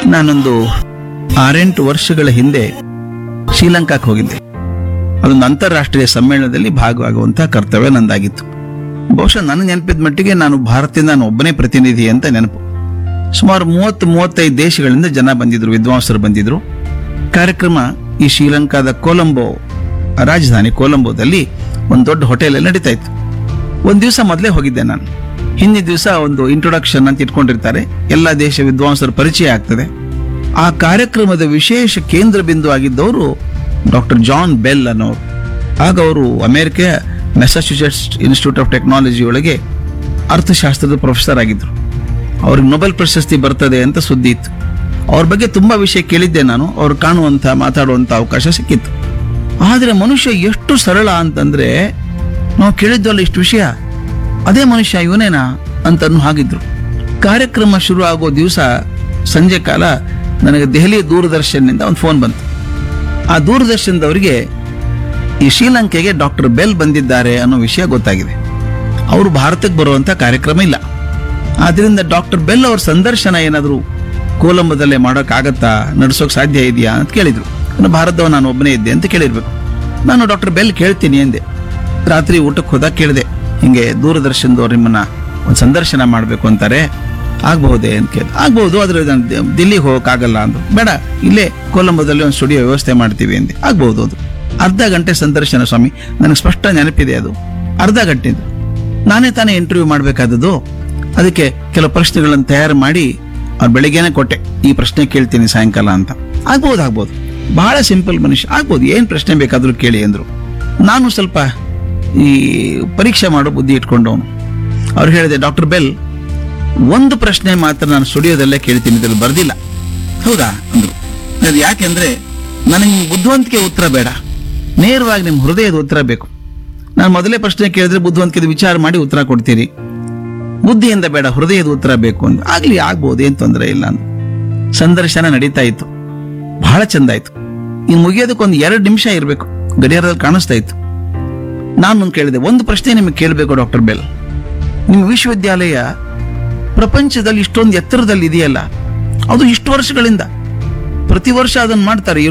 ನಾನೊಂದು ಆರೆಂಟು ವರ್ಷಗಳ ಹಿಂದೆ ಶ್ರೀಲಂಕಾಕ್ಕೆ ಹೋಗಿದ್ದೆ ಅದೊಂದು ಅಂತಾರಾಷ್ಟ್ರೀಯ ಸಮ್ಮೇಳನದಲ್ಲಿ ಭಾಗವಾಗುವಂತಹ ಕರ್ತವ್ಯ ನಂದಾಗಿತ್ತು ಬಹುಶಃ ನನ್ನ ನೆನಪಿದ ಮಟ್ಟಿಗೆ ನಾನು ಭಾರತದಿಂದ ನಾನು ಒಬ್ಬನೇ ಪ್ರತಿನಿಧಿ ಅಂತ ನೆನಪು ಸುಮಾರು ಮೂವತ್ತು ಮೂವತ್ತೈದು ದೇಶಗಳಿಂದ ಜನ ಬಂದಿದ್ರು ವಿದ್ವಾಂಸರು ಬಂದಿದ್ರು ಕಾರ್ಯಕ್ರಮ ಈ ಶ್ರೀಲಂಕಾದ ಕೊಲಂಬೋ ರಾಜಧಾನಿ ಕೊಲಂಬೋದಲ್ಲಿ ಒಂದು ದೊಡ್ಡ ಹೋಟೆಲ್ ನಡೀತಾ ಇತ್ತು ಒಂದು ದಿವಸ ಮೊದಲೇ ಹೋಗಿದ್ದೆ ನಾನು ಹಿಂದಿನ ದಿವಸ ಒಂದು ಇಂಟ್ರೊಡಕ್ಷನ್ ಅಂತ ಇಟ್ಕೊಂಡಿರ್ತಾರೆ ಎಲ್ಲ ದೇಶ ವಿದ್ವಾಂಸರ ಪರಿಚಯ ಆಗ್ತದೆ ಆ ಕಾರ್ಯಕ್ರಮದ ವಿಶೇಷ ಕೇಂದ್ರ ಬಿಂದು ಆಗಿದ್ದವರು ಡಾಕ್ಟರ್ ಜಾನ್ ಬೆಲ್ ಅನ್ನೋರು ಆಗ ಅವರು America Massachusetts institute of technology ಒಳಗೆ ಅರ್ಥಶಾಸ್ತ್ರದ ಪ್ರೊಫೆಸರ್ ಆಗಿದ್ರು ಅವ್ರಿಗೆ ನೊಬೆಲ್ ಪ್ರಶಸ್ತಿ ಬರ್ತದೆ ಅಂತ ಸುದ್ದಿ ಇತ್ತು ಅವ್ರ ಬಗ್ಗೆ ತುಂಬಾ ವಿಷಯ ಕೇಳಿದ್ದೆ ನಾನು ಅವ್ರು ಕಾಣುವಂತ ಮಾತಾಡುವಂತ ಅವಕಾಶ ಸಿಕ್ಕಿತ್ತು ಆದ್ರೆ ಮನುಷ್ಯ ಎಷ್ಟು ಸರಳ ಅಂತಂದ್ರೆ ನಾವು ಕೇಳಿದ್ವಲ್ಲ ಇಷ್ಟು ವಿಷಯ ಅದೇ ಮನುಷ್ಯ ಇವನೇನಾ ಅಂತ ಅನ್ನೋ ಹಾಗಿದ್ರು ಕಾರ್ಯಕ್ರಮ ಶುರು ಆಗೋ ದಿವಸ ಸಂಜೆ ಕಾಲ ನನಗೆ ದೆಹಲಿ ದೂರದರ್ಶನ್ನಿಂದ ಒಂದು ಫೋನ್ ಬಂತು ಆ ದೂರದರ್ಶನದವರಿಗೆ ಈ ಶ್ರೀಲಂಕೆಗೆ ಡಾಕ್ಟರ್ ಬೆಲ್ ಬಂದಿದ್ದಾರೆ ಅನ್ನೋ ವಿಷಯ ಗೊತ್ತಾಗಿದೆ ಅವರು ಭಾರತಕ್ಕೆ ಬರುವಂತ ಕಾರ್ಯಕ್ರಮ ಇಲ್ಲ ಆದ್ರಿಂದ ಡಾಕ್ಟರ್ ಬೆಲ್ ಅವ್ರ ಸಂದರ್ಶನ ಏನಾದರೂ ಕೋಲಂಬದಲ್ಲೇ ಮಾಡೋಕ್ಕಾಗತ್ತಾ ನಡೆಸೋಕೆ ಸಾಧ್ಯ ಇದೆಯಾ ಅಂತ ಕೇಳಿದ್ರು ಇನ್ನು ಭಾರತದವ ನಾನು ಒಬ್ಬನೇ ಇದ್ದೆ ಅಂತ ಕೇಳಿರ್ಬೇಕು ನಾನು ಡಾಕ್ಟರ್ ಬೆಲ್ ಕೇಳ್ತೀನಿ ಎಂದೆ ರಾತ್ರಿ ಊಟಕ್ಕೆ ಹೋದಾಗ ಕೇಳಿದೆ ಹಿಂಗೆ ದೂರದರ್ಶನದವ್ರು ನಿಮ್ಮನ್ನ ಒಂದು ಸಂದರ್ಶನ ಮಾಡಬೇಕು ಅಂತಾರೆ ಆಗಬಹುದೇ ಅಂತ ಕೇಳಿದೆ ಆಗ್ಬಹುದು ಆದ್ರೆ ನಾನು ದಿ- ದಿಲ್ಲಿಗೆ ಹೋಗಕ್ಕಾಗಲ್ಲ ಅಂದ್ರು ಬೇಡ ಇಲ್ಲೇ ಕೊಲಂಬೋದಲ್ಲಿ ಒಂದು ಸ್ಟುಡಿಯೋ ವ್ಯವಸ್ಥೆ ಮಾಡ್ತೀವಿ ಅಂದೆ ಆಗ್ಬಹುದು ಅದು ಅರ್ಧ ಗಂಟೆ ಸಂದರ್ಶನ ಸ್ವಾಮಿ ನನಗೆ ಸ್ಪಷ್ಟ ನೆನಪಿದೆ ಅದು ಅರ್ಧ ಗಂಟೆದು ನಾನೇ ತಾನೇ ಇಂಟರ್ವ್ಯೂ ಮಾಡಬೇಕಾದದ್ದು ಅದಕ್ಕೆ ಕೆಲವು ಪ್ರಶ್ನೆಗಳನ್ನು ತಯಾರು ಮಾಡಿ ಅವ್ರು ಬೆಳಿಗ್ಗೆನೆ ಕೊಟ್ಟೆ ಈ ಪ್ರಶ್ನೆ ಕೇಳ್ತೀನಿ ಸಾಯಂಕಾಲ ಅಂತ ಆಗ್ಬೋದು ಆಗ್ಬೋದು ಬಹಳ ಸಿಂಪಲ್ ಮನುಷ್ಯ ಆಗ್ಬೋದು ಏನ್ ಪ್ರಶ್ನೆ ಬೇಕಾದ್ರೂ ಕೇಳಿ ಅಂದ್ರು ನಾನು ಸ್ವಲ್ಪ ಈ ಪರೀಕ್ಷೆ ಮಾಡೋ ಬುದ್ಧಿ ಇಟ್ಕೊಂಡವನು ಅವ್ರು ಹೇಳಿದೆ ಡಾಕ್ಟರ್ ಬೆಲ್ ಒಂದು ಪ್ರಶ್ನೆ ಮಾತ್ರ ನಾನು ಸ್ಟುಡಿಯೋದಲ್ಲೇ ಕೇಳ್ತೀನಿ ಇದ್ರಲ್ಲಿ ಬರ್ದಿಲ್ಲ ಹೌದಾ ಅಂದ್ರು ಅದು ಯಾಕೆಂದ್ರೆ ನನಗೆ ನಿಮ್ ಬುದ್ಧಿವಂತಿಕೆ ಉತ್ತರ ಬೇಡ ನೇರವಾಗಿ ನಿಮ್ಮ ಹೃದಯದ ಉತ್ತರ ಬೇಕು ನಾನು ಮೊದಲೇ ಪ್ರಶ್ನೆ ಕೇಳಿದ್ರೆ ಬುದ್ಧಿವಂತಿಕೆ ವಿಚಾರ ಮಾಡಿ ಉತ್ತರ ಕೊಡ್ತೀರಿ ಬುದ್ಧಿಯಿಂದ ಬೇಡ ಹೃದಯದ ಉತ್ತರ ಬೇಕು ಅಂತ ಆಗ್ಲಿ ಆಗ್ಬೋದು ಏನ್ ತೊಂದರೆ ಇಲ್ಲ ಅಂತ ಸಂದರ್ಶನ ನಡೀತಾ ಇತ್ತು ಬಹಳ ಚಂದ ಆಯ್ತು ಇನ್ನು ಮುಗಿಯೋದಕ್ಕೊಂದು ಎರಡು ನಿಮಿಷ ಇರಬೇಕು ಗಡಿಯಾರದಲ್ಲಿ ಕಾಣಿಸ್ತಾ ಇತ್ತು ನಾನು ಕೇಳಿದೆ ಒಂದು ಪ್ರಶ್ನೆ ನಿಮಗೆ ಕೇಳಬೇಕು ಡಾಕ್ಟರ್ ಬೆಲ್ ನಿಮ್ಮ ವಿಶ್ವವಿದ್ಯಾಲಯ ಪ್ರಪಂಚದಲ್ಲಿ ಇಷ್ಟೊಂದು ಎತ್ತರದಲ್ಲಿ ಇದೆಯಲ್ಲ ಅದು ಇಷ್ಟು ವರ್ಷಗಳಿಂದ ಪ್ರತಿ ವರ್ಷ ಅದನ್ನು ಮಾಡ್ತಾರೆ